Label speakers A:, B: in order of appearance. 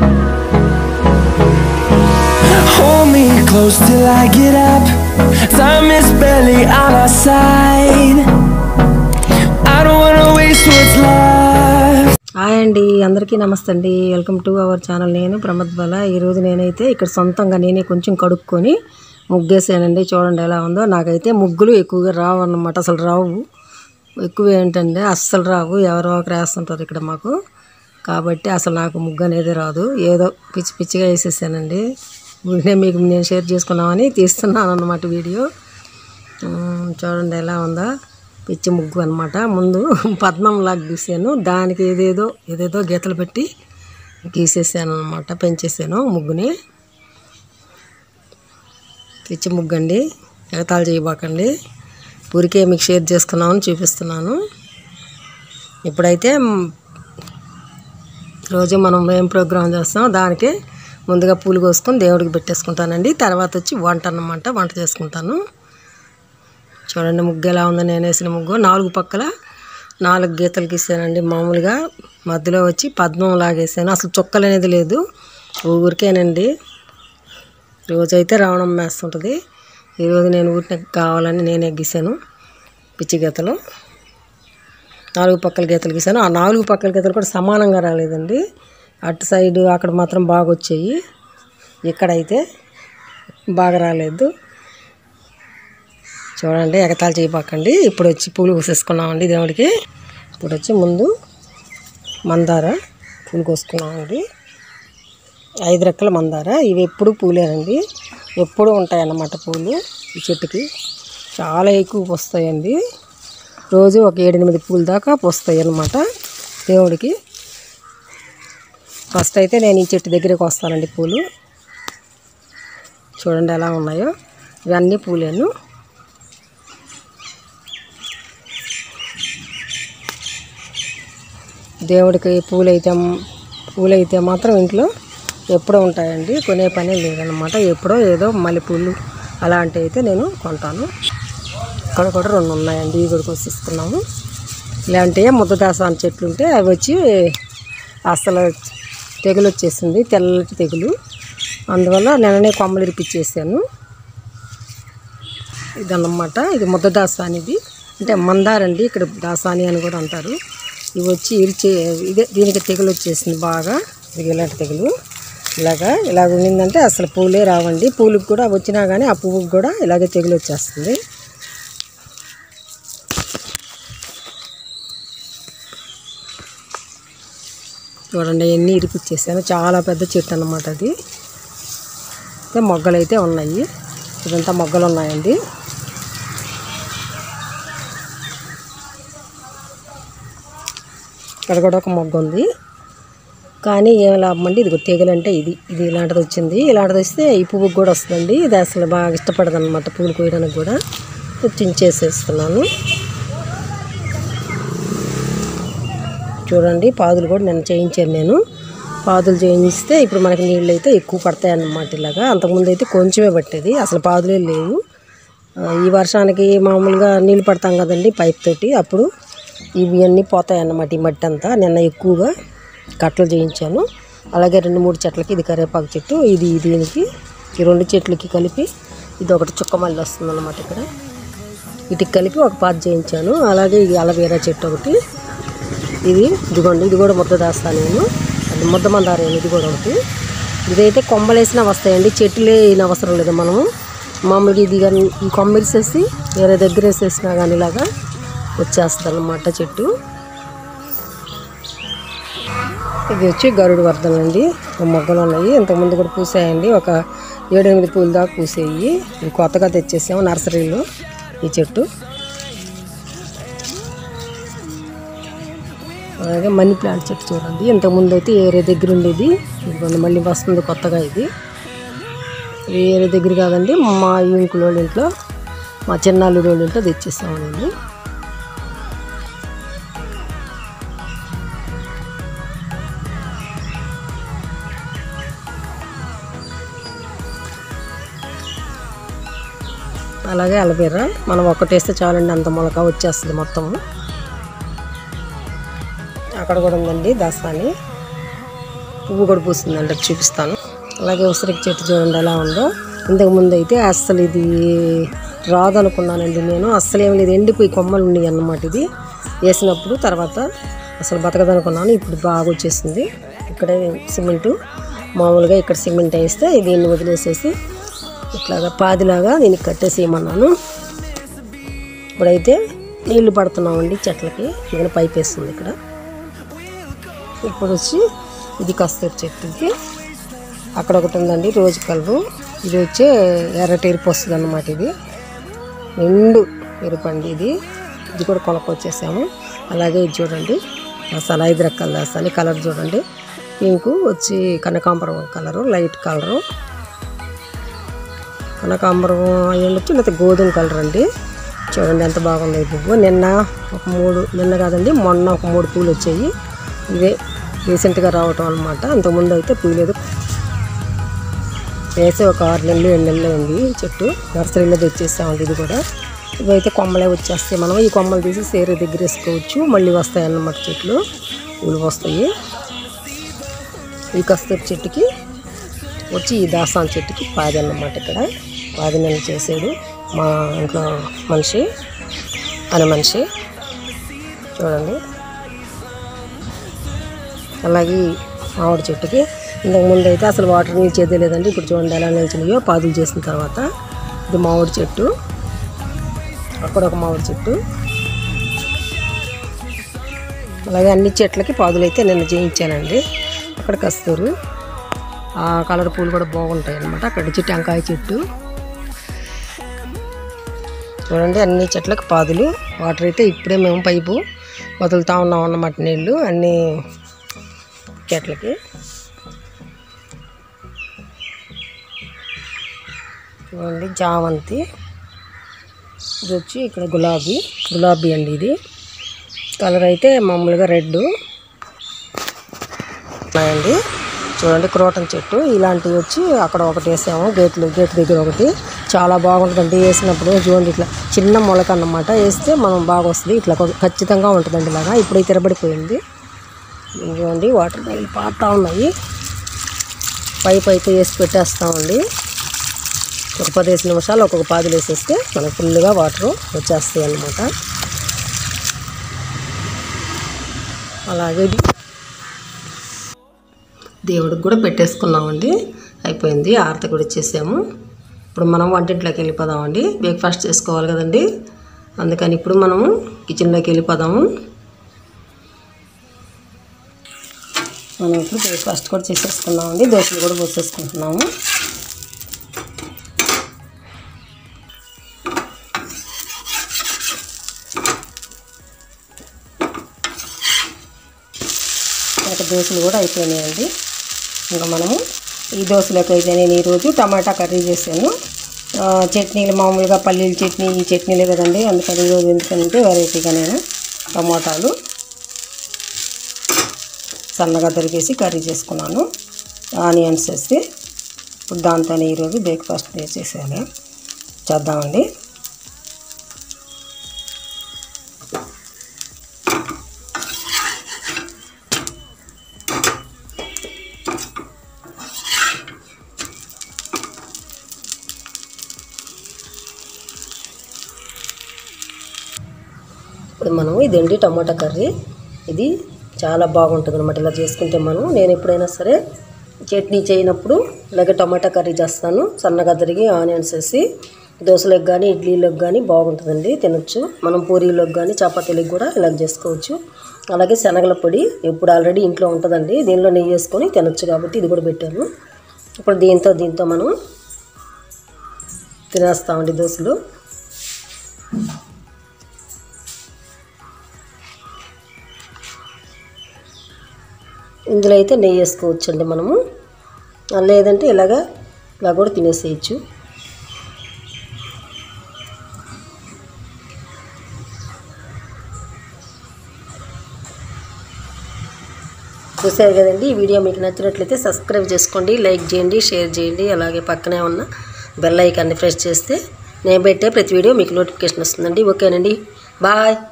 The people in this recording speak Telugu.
A: Hold me close till I get up. Time is barely on our side. I don't wanna waste what's left.
B: Hi అండి అందరికీ నమస్తే అండి వెల్కమ్ టు అవర్ ఛానల్ నేను ప్రమద్ బల ఈరోజు నేనైతే ఇక్కడ సొంతంగా నేనే కొంచెం కడుక్కొని ముగ్గేసానండి చూడండి ఎలా ఉందో నాకైతే ముగ్గులు ఎక్కువగా రావు అన్నమాట అసలు రావు ఎక్కువ ఏంటంటే అస్సలు రావు ఎవరో ఒకరు వేస్తుంటారు ఇక్కడ మాకు కాబట్టి అసలు నాకు ముగ్గు అనేది రాదు ఏదో పిచ్చి పిచ్చిగా వేసేసానండి ఊరికే మీకు నేను షేర్ చేసుకున్నామని తీస్తున్నాను అన్నమాట వీడియో ఉమ్, చూడండి ఎలా ఉందా పిచ్చి ముగ్గు అనమాట ముందు పద్మం లాగా గీసాను దానికి ఏదేదో ఏదేదో గీతలు పెట్టి గీసేసాను అనమాట పెంచేసాను ముగ్గుని పిచ్చి ముగ్గు అండి ఎగతాళి చేయబాకండి ఊరికే మీకు షేర్ చేసుకున్నామని చూపిస్తున్నాను ఇప్పుడైతే మ్, రోజు మనం ఏం ప్రోగ్రామ్ చేస్తాం దానికి ముందుగా పూలు కోసుకొని దేవుడికి పెట్టేసుకుంటానండి తర్వాత వచ్చి వంట అన్నమాట వంట చేసుకుంటాను చూడండి ముగ్గు ఎలా ఉందో నేను వేసిన ముగ్గు నాలుగు పక్కల నాలుగు గీతలు గీసానండి మామూలుగా మధ్యలో వచ్చి పద్మం లాగేసాను అసలు చుక్కలు అనేది లేదు ఊరికేనండి రోజైతే రావణం వేస్తుంటుంది ఈరోజు నేను ఊరిని కావాలని నేనే గీసాను పిచ్చి గీతలు నాలుగు పక్కల గీతలు గీసాను ఆ నాలుగు పక్కల గీతలు కూడా సమానంగా రాలేదండి అటు సైడ్ అక్కడ మాత్రం బాగా వచ్చాయి ఇక్కడైతే బాగా రాలేదు చూడండి ఎగతాళి చేయబాకండి ఇప్పుడు వచ్చి పూలు కోసేసుకున్నామండి దేవుడికి ఇప్పుడు వచ్చి ముందు మందార పూలు కోసుకున్నామండి ఐదు రెక్కల మందార ఇవి ఎప్పుడు పూలేనండి ఎప్పుడు ఉంటాయన్నమాట పూలు ఈ చెట్టుకి చాలా ఎక్కువ వస్తాయండి రోజు ఒక ఏడెనిమిది పూలు దాకా వస్తాయి అన్నమాట దేవుడికి ఫస్ట్ అయితే నేను ఈ చెట్టు దగ్గరికి వస్తానండి పూలు చూడండి ఎలా ఉన్నాయో ఇవన్నీ పూలేను దేవుడికి పూలైతే పూలైతే మాత్రం ఇంట్లో ఎప్పుడో ఉంటాయండి కొనే పనే లేదనమాట ఎప్పుడో ఏదో మల్లెపూలు అలాంటివి అయితే నేను కొంటాను ఇక్కడ కూడా రెండు ఉన్నాయండి ఇవి కూడా కోసిస్తున్నాము ఇలాంటివి ముద్దదాసాని చెట్లు ఉంటే అవి వచ్చి అసలు తెగులు వచ్చేసింది తెల్లటి తెగులు అందువల్ల నిన్ననే కొమ్మలు ఇరిపిచ్చేసాను ఇదన్నమాట ఇది ముద్ద దాసాని ఇది అంటే మందారండి ఇక్కడ దాసాని అని కూడా అంటారు ఇవి వచ్చి ఇరిచే ఇదే దీనికి తెగులు వచ్చేసింది బాగా ఇది ఇలాంటి తెగులు ఇలాగా ఇలాగ ఉండిందంటే అసలు పూలే రావండి పూలకు కూడా వచ్చినా కానీ ఆ పువ్వుకి కూడా ఇలాగే తెగులు వచ్చేస్తుంది చూడండి ఎన్ని ఇరిపిచ్చేసాను చాలా పెద్ద చెట్టు అన్నమాట అది అయితే మొగ్గలు అయితే ఉన్నాయి ఇదంతా మొగ్గలు ఉన్నాయండి ఇక్కడ కూడా ఒక మొగ్గ ఉంది కానీ ఏం లాభం అండి ఇది తెగులు అంటే ఇది ఇది ఇలాంటిది వచ్చింది ఇలాంటిది వస్తే ఈ పువ్వుకి కూడా వస్తుందండి ఇది అసలు బాగా ఇష్టపడదు అనమాట పూలు కోయడానికి కూడా చించేసేస్తున్నాను చూడండి పాదులు కూడా నేను చేయించాను నేను పాదులు చేయిస్తే ఇప్పుడు మనకి నీళ్ళు అయితే ఎక్కువ పడతాయి అన్నమాట ఇలాగా అంతకుముందు అయితే కొంచెమే పట్టేది అసలు పాదులే లేవు ఆ, ఈ వర్షానికి మామూలుగా నీళ్ళు పడతాం కదండి పైప్ తోటి అప్పుడు ఇవి అన్నీ పోతాయి అన్నమాట ఈ మట్టి అంతా నిన్న ఎక్కువగా కట్టలు చేయించాను అలాగే రెండు మూడు చెట్లకి ఇది కరివేపాకు చెట్టు ఇది దీనికి ఈ రెండు చెట్లకి కలిపి ఇది ఒకటి చుక్క మళ్ళీ వస్తుంది అన్నమాట ఇక్కడ వీటికి కలిపి ఒక పాత చేయించాను అలాగే ఇది అలవేరా చెట్టు ఒకటి ఇది ఇదిగోండి ఇది కూడా ముద్ద దాస్తాను నేను అది ముద్ద మందారేను ఇది కూడా ఒకటి ఇదైతే కొమ్మలేసినా వస్తాయండి చెట్టులే వేయని అవసరం లేదు మనము మామూలుగా ఇది కానీ ఈ కొమ్మ వేసేసి వేరే దగ్గర వేసేసినా కానీ ఇలాగా వచ్చేస్తుంది అన్నమాట చెట్టు ఇది వచ్చి గరుడు వర్ధన అండి మొగ్గలు ఉన్నాయి ఇంతకుముందు కూడా పూసాయండి ఒక ఏడెనిమిది పూలు దాకా పూసాయి ఇది కొత్తగా తెచ్చేసాము నర్సరీలో ఈ చెట్టు అలాగే మనీ ప్లాంట్ చెట్టు చూడండి ఇంతకుముందు అయితే ఏరే దగ్గర ఉండేది ఇదిగోండి మళ్ళీ వస్తుంది కొత్తగా ఇది ఇది ఏరే దగ్గర కాదండి మా ఇంకుల వాళ్ళ ఇంట్లో మా చిన్నాళ్ళు వాళ్ళ ఇంట్లో తెచ్చేసామండి అలాగే అలవేరా మనం ఒక్కటేస్తే చాలండి అంత మొలక వచ్చేస్తుంది మొత్తము అక్కడ కూడా ఉందండి దసాని పువ్వు కూడా పూసిందండి అది చూపిస్తాను అలాగే ఉసిరికి చెట్టు చూడండి ఎలా ఉందో ఇంతకు ముందు అయితే అస్సలు ఇది రాదనుకున్నానండి నేను అస్సలు ఏం లేదు ఎండిపోయి కొమ్మలు ఉన్నాయి అన్నమాట ఇది వేసినప్పుడు తర్వాత అసలు బతకదనుకున్నాను ఇప్పుడు బాగా వచ్చేసింది ఇక్కడే సిమెంటు మామూలుగా ఇక్కడ సిమెంట్ వేస్తే దీన్ని వదిలేసేసి ఇట్లాగా పాదిలాగా దీనికి కట్టేసేయమన్నాను ఇప్పుడైతే నీళ్లు పడుతున్నామండి చెట్లకి ఇక్కడ పైప్ వేస్తుంది ఇక్కడ ఇప్పుడు వచ్చి ఇది కస్తూరి చెట్టుకి అక్కడ ఒకటి ఉందండి రోజు కలరు ఇది వచ్చి ఎర్రటి ఎరుపు వస్తుంది అన్నమాట ఇది నిండు ఎరుపు అండి ఇది ఇది కూడా కొనుక్కొచ్చేసాము అలాగే ఇది చూడండి అసలు ఐదు రకాలు వేస్తాను ఈ కలర్ చూడండి పింక్ వచ్చి కనకాంబరం కలరు లైట్ కలరు కనకాంబరం అయ్యి ఉండొచ్చు లేకపోతే గోధుమ కలర్ అండి చూడండి ఎంత బాగుంది ఈ పువ్వు నిన్న ఒక మూడు నిన్న కాదండి మొన్న ఒక మూడు పూలు వచ్చాయి ఇవే రీసెంట్గా రావటం అనమాట అంతకుముందు అయితే పూయలేదు వేసి ఒక ఆరు నెలలు ఏడు నెలలు అయింది ఈ చెట్టు నర్సరీలో తెచ్చేస్తామండి ఇది కూడా ఇవైతే కొమ్మలే వచ్చేస్తాయి మనం ఈ కొమ్మలు తీసి సేరే దగ్గర వేసుకోవచ్చు మళ్ళీ వస్తాయి అన్నమాట చెట్లు పూలు వస్తాయి ఈ కస్తూరి చెట్టుకి వచ్చి ఈ దాసాన్ చెట్టుకి పాది అన్నమాట ఇక్కడ పాది నెల చేసాడు మా ఇంట్లో మనిషి అనే మనిషి చూడండి అలాగే ఈ మామిడి చెట్టుకి ఇంతకు ముందు అయితే అసలు వాటర్ నిలిచేదే లేదండి ఇప్పుడు చూడండి ఎలా నిలిచినాయో పాదులు చేసిన తర్వాత ఇది మామిడి చెట్టు అక్కడ ఒక మామిడి చెట్టు అలాగే అన్ని చెట్లకి పాదులు అయితే నిన్న చేయించానండి అక్కడ కస్తూరు ఆ కలర్ పూలు కూడా బాగుంటాయి అన్నమాట అక్కడ వచ్చి టెంకాయ చెట్టు చూడండి అన్ని చెట్లకు పాదులు వాటర్ అయితే ఇప్పుడే మేము పైపు వదులుతా ఉన్నాం అన్నమాట నీళ్ళు అన్ని చెట్లకి చూడండి జామంతి ఇది వచ్చి ఇక్కడ గులాబీ గులాబీ అండి ఇది కలర్ అయితే మామూలుగా రెడ్ ఉన్నాయండి చూడండి క్రోటన్ చెట్టు ఇలాంటివి వచ్చి అక్కడ ఒకటి వేసాము గేట్లు గేట్ దగ్గర ఒకటి చాలా బాగుంటుందండి వేసినప్పుడు చూడండి ఇట్లా చిన్న మొలక అన్నమాట వేస్తే మనం బాగా వస్తుంది ఇట్లా కొ- ఖచ్చితంగా ఉంటుందండి ఇలాగా ఇప్పుడు తిరబడిపోయింది చూడండి వాటర్ పైలు పారుతూ ఉన్నాయి పైప్ అయితే వేసి పెట్టేస్తామండి ఒక పదిహేను నిమిషాలు ఒక్కొక్క పాదులు వేసేస్తే మనకు ఫుల్గా వాటర్ వచ్చేస్తాయి అన్నమాట అలాగే ఇది దేవుడికి కూడా పెట్టేసుకున్నామండి అయిపోయింది ఆరతి కూడా ఇచ్చేసాము ఇప్పుడు మనం వంటింట్లోకి వెళ్ళిపోదామండి బ్రేక్ఫాస్ట్ చేసుకోవాలి కదండి అందుకని ఇప్పుడు మనము కిచెన్లోకి వెళ్ళిపోదాము మనం ఇప్పుడు బ్రేక్ఫాస్ట్ కూడా చేసేసుకున్నామండి దోశలు కూడా పోసేసుకుంటున్నాము ఇంకా దోశలు కూడా అయిపోయినాయండి ఇంకా మనము ఈ దోశలోకి అయితే నేను ఈరోజు టమాటా కర్రీ చేశాను ఆ, చట్నీలు మామూలుగా పల్లీల చట్నీ ఈ చట్నీలే కదండి అందుకని ఈరోజు ఎందుకంటే వెరైటీగా నేను టమాటాలు సన్నగా తరిగేసి కర్రీ చేసుకున్నాను ఆనియన్స్ వేసి ఇప్పుడు దాంతోనే ఈరోజు బ్రేక్ఫాస్ట్ చేసేసాను చేద్దామండి ఇప్పుడు మనం ఇదండి టమాటా కర్రీ ఇది చాలా బాగుంటుంది అనమాట ఇలా చేసుకుంటే మనం నేను ఎప్పుడైనా సరే చట్నీ చేయనప్పుడు ఇలాగే టమాటా కర్రీ చేస్తాను సన్నగా తరిగి ఆనియన్స్ వేసి దోశలకు కానీ ఇడ్లీలకు కానీ బాగుంటుందండి తినొచ్చు మనం పూరీలకు కానీ చపాతీలకు కూడా ఇలా చేసుకోవచ్చు అలాగే శనగల పొడి ఎప్పుడు ఆల్రెడీ ఇంట్లో ఉంటుందండి దీనిలో నెయ్యి వేసుకొని తినొచ్చు కాబట్టి ఇది కూడా పెట్టాను ఇప్పుడు దీంతో దీంతో మనం తినేస్తామండి దోశలు ఇందులో అయితే నెయ్యి వేసుకోవచ్చు అండి మనము ఆ, లేదంటే ఇలాగా ఇలా కూడా తినేసేయచ్చు చూసారు కదండి ఈ వీడియో మీకు నచ్చినట్లయితే సబ్స్క్రైబ్ చేసుకోండి లైక్ చేయండి షేర్ చేయండి అలాగే పక్కనే ఉన్న బెల్ ఐకాన్ని ప్రెస్ చేస్తే నేను పెట్టే ప్రతి వీడియో మీకు నోటిఫికేషన్ వస్తుందండి ఓకేనండి బాయ్